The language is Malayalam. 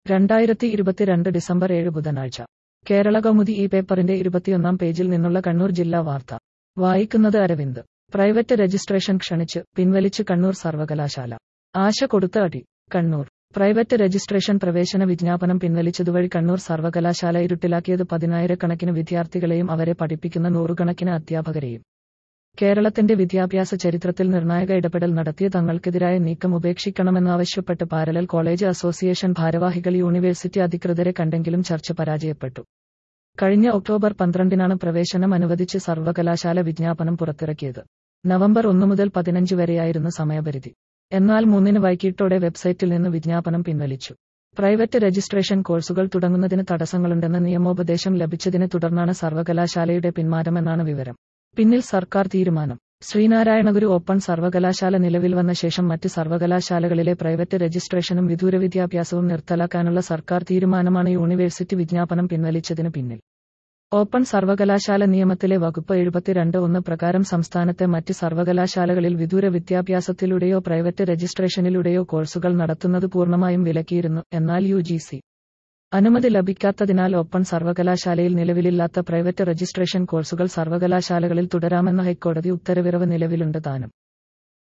രണ്ടായിരത്തി ഇരുപത്തിരണ്ട് ഡിസംബർ ഏഴ് ബുധനാഴ്ച കേരള കൗമുദി ഈ പേപ്പറിന്റെ ഇരുപത്തിയൊന്നാം പേജിൽ നിന്നുള്ള കണ്ണൂർ ജില്ലാ വാർത്ത വായിക്കുന്നത് അരവിന്ദ് പ്രൈവറ്റ് രജിസ്ട്രേഷൻ ക്ഷണിച്ച് പിൻവലിച്ച് കണ്ണൂർ സർവകലാശാല ആശ കൊടുത്ത അടി കണ്ണൂർ പ്രൈവറ്റ് രജിസ്ട്രേഷൻ പ്രവേശന വിജ്ഞാപനം പിൻവലിച്ചതുവഴി കണ്ണൂർ സർവകലാശാല ഇരുട്ടിലാക്കിയത് പതിനായിരക്കണക്കിന് വിദ്യാർത്ഥികളെയും അവരെ പഠിപ്പിക്കുന്ന നൂറുകണക്കിന് അധ്യാപകരെയും കേരളത്തിന്റെ വിദ്യാഭ്യാസ ചരിത്രത്തിൽ നിർണായക ഇടപെടൽ നടത്തിയ തങ്ങൾക്കെതിരായ നീക്കം ഉപേക്ഷിക്കണമെന്നാവശ്യപ്പെട്ട് പാരലൽ കോളേജ് അസോസിയേഷൻ ഭാരവാഹികൾ യൂണിവേഴ്സിറ്റി അധികൃതരെ കണ്ടെങ്കിലും ചർച്ച പരാജയപ്പെട്ടു കഴിഞ്ഞ ഒക്ടോബർ പന്ത്രണ്ടിനാണ് പ്രവേശനം അനുവദിച്ച് സർവകലാശാല വിജ്ഞാപനം പുറത്തിറക്കിയത് നവംബർ ഒന്ന് മുതൽ പതിനഞ്ച് വരെയായിരുന്നു സമയപരിധി എന്നാൽ മൂന്നിന് വൈകിട്ടോടെ വെബ്സൈറ്റിൽ നിന്ന് വിജ്ഞാപനം പിൻവലിച്ചു പ്രൈവറ്റ് രജിസ്ട്രേഷൻ കോഴ്സുകൾ തുടങ്ങുന്നതിന് തടസ്സങ്ങളുണ്ടെന്ന നിയമോപദേശം ലഭിച്ചതിനെ തുടർന്നാണ് സർവകലാശാലയുടെ പിന്മാറ്റമെന്നാണ് വിവരം പിന്നിൽ സർക്കാർ തീരുമാനം ശ്രീനാരായണഗുരു ഓപ്പൺ സർവകലാശാല നിലവിൽ വന്ന ശേഷം മറ്റ് സർവകലാശാലകളിലെ പ്രൈവറ്റ് രജിസ്ട്രേഷനും വിദൂര വിദ്യാഭ്യാസവും നിർത്തലാക്കാനുള്ള സർക്കാർ തീരുമാനമാണ് യൂണിവേഴ്സിറ്റി വിജ്ഞാപനം പിൻവലിച്ചതിന് പിന്നിൽ ഓപ്പൺ സർവകലാശാല നിയമത്തിലെ വകുപ്പ് എഴുപത്തിരണ്ട് ഒന്ന് പ്രകാരം സംസ്ഥാനത്തെ മറ്റ് സർവകലാശാലകളിൽ വിദൂര വിദ്യാഭ്യാസത്തിലൂടെയോ പ്രൈവറ്റ് രജിസ്ട്രേഷനിലൂടെയോ കോഴ്സുകൾ നടത്തുന്നത് പൂർണ്ണമായും വിലക്കിയിരുന്നു എന്നാൽ യു ജി സി അനുമതി ലഭിക്കാത്തതിനാൽ ഓപ്പൺ സർവകലാശാലയിൽ നിലവിലില്ലാത്ത പ്രൈവറ്റ് രജിസ്ട്രേഷൻ കോഴ്സുകൾ സർവകലാശാലകളിൽ തുടരാമെന്ന ഹൈക്കോടതി ഉത്തരവിറവ് നിലവിലുണ്ട് താനും